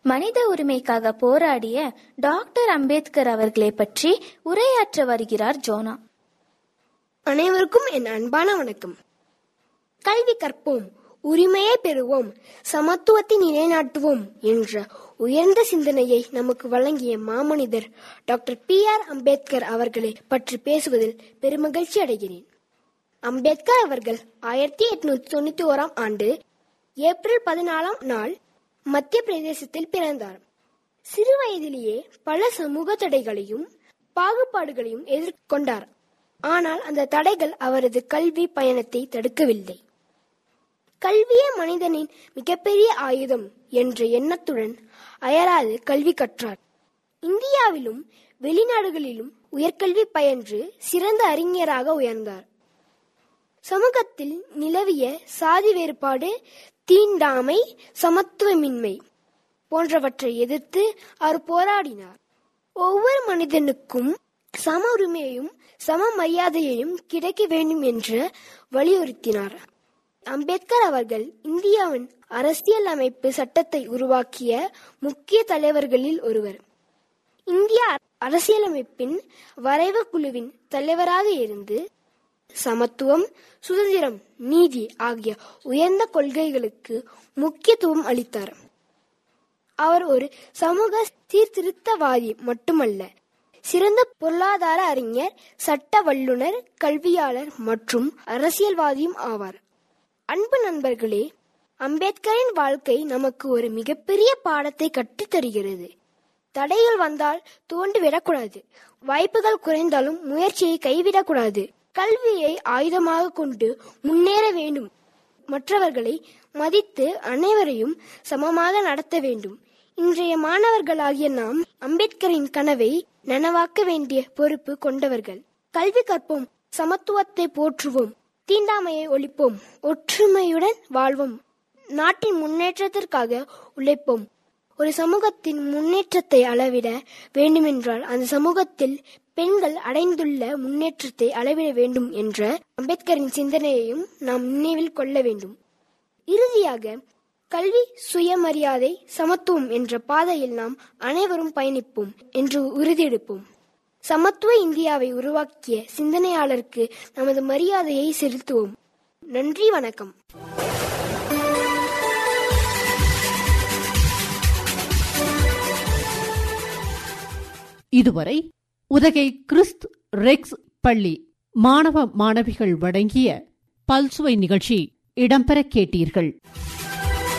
மனித உரிமைக்காக போராடிய டாக்டர் அம்பேத்கர் அவர்களை பற்றி உரையாற்ற வருகிறார் ஜோனா அனைவருக்கும் என் அன்பான வணக்கம் கல்வி கற்போம் உரிமையை பெறுவோம் சமத்துவத்தை நிலைநாட்டுவோம் என்ற உயர்ந்த சிந்தனையை நமக்கு வழங்கிய மாமனிதர் டாக்டர் பி ஆர் அம்பேத்கர் அவர்களை பற்றி பேசுவதில் பெருமகிழ்ச்சி அடைகிறேன் அம்பேத்கர் அவர்கள் ஆயிரத்தி எட்நூத்தி தொண்ணூத்தி ஓராம் ஆண்டு ஏப்ரல் பதினாலாம் நாள் மத்திய பிரதேசத்தில் பிறந்தார் சிறு வயதிலேயே பல சமூக தடைகளையும் பாகுபாடுகளையும் எதிர்கொண்டார் ஆனால் அந்த தடைகள் அவரது கல்வி பயணத்தை தடுக்கவில்லை கல்வியே மனிதனின் மிகப்பெரிய ஆயுதம் என்ற எண்ணத்துடன் அயராது கல்வி கற்றார் இந்தியாவிலும் வெளிநாடுகளிலும் உயர்கல்வி பயின்று சிறந்த அறிஞராக உயர்ந்தார் சமூகத்தில் நிலவிய சாதி வேறுபாடு தீண்டாமை சமத்துவமின்மை போன்றவற்றை எதிர்த்து அவர் போராடினார் ஒவ்வொரு மனிதனுக்கும் சம உரிமையையும் சம மரியாதையையும் கிடைக்க வேண்டும் என்று வலியுறுத்தினார் அம்பேத்கர் அவர்கள் இந்தியாவின் அரசியல் அமைப்பு சட்டத்தை உருவாக்கிய முக்கிய தலைவர்களில் ஒருவர் இந்திய அரசியலமைப்பின் வரைவு குழுவின் தலைவராக இருந்து சமத்துவம் சுதந்திரம் நீதி ஆகிய உயர்ந்த கொள்கைகளுக்கு முக்கியத்துவம் அளித்தார் அவர் ஒரு சமூக சீர்திருத்தவாதி மட்டுமல்ல சிறந்த பொருளாதார அறிஞர் சட்ட வல்லுனர் கல்வியாளர் மற்றும் அரசியல்வாதியும் ஆவார் அன்பு நண்பர்களே அம்பேத்கரின் வாழ்க்கை நமக்கு ஒரு மிகப்பெரிய பாடத்தை கற்றுத் தருகிறது தடைகள் வந்தால் தோண்டு விடக்கூடாது வாய்ப்புகள் குறைந்தாலும் முயற்சியை கைவிடக்கூடாது கல்வியை ஆயுதமாக கொண்டு முன்னேற வேண்டும் மற்றவர்களை மதித்து அனைவரையும் சமமாக நடத்த வேண்டும் இன்றைய மாணவர்களாகிய நாம் அம்பேத்கரின் கனவை நனவாக்க வேண்டிய பொறுப்பு கொண்டவர்கள் கல்வி கற்போம் சமத்துவத்தை போற்றுவோம் தீண்டாமையை ஒழிப்போம் ஒற்றுமையுடன் வாழ்வோம் நாட்டின் முன்னேற்றத்திற்காக உழைப்போம் ஒரு சமூகத்தின் முன்னேற்றத்தை அளவிட வேண்டுமென்றால் அந்த சமூகத்தில் பெண்கள் அடைந்துள்ள முன்னேற்றத்தை அளவிட வேண்டும் என்ற அம்பேத்கரின் சிந்தனையையும் நாம் நினைவில் கொள்ள வேண்டும் இறுதியாக கல்வி சுயமரியாதை சமத்துவம் என்ற பாதையில் நாம் அனைவரும் பயணிப்போம் என்று உறுதியெடுப்போம் சமத்துவ இந்தியாவை உருவாக்கிய சிந்தனையாளருக்கு நமது மரியாதையை செலுத்துவோம் நன்றி வணக்கம் இதுவரை உதகை கிறிஸ்த் ரெக்ஸ் பள்ளி மாணவ மாணவிகள் வழங்கிய பல்சுவை நிகழ்ச்சி இடம்பெற கேட்டீர்கள்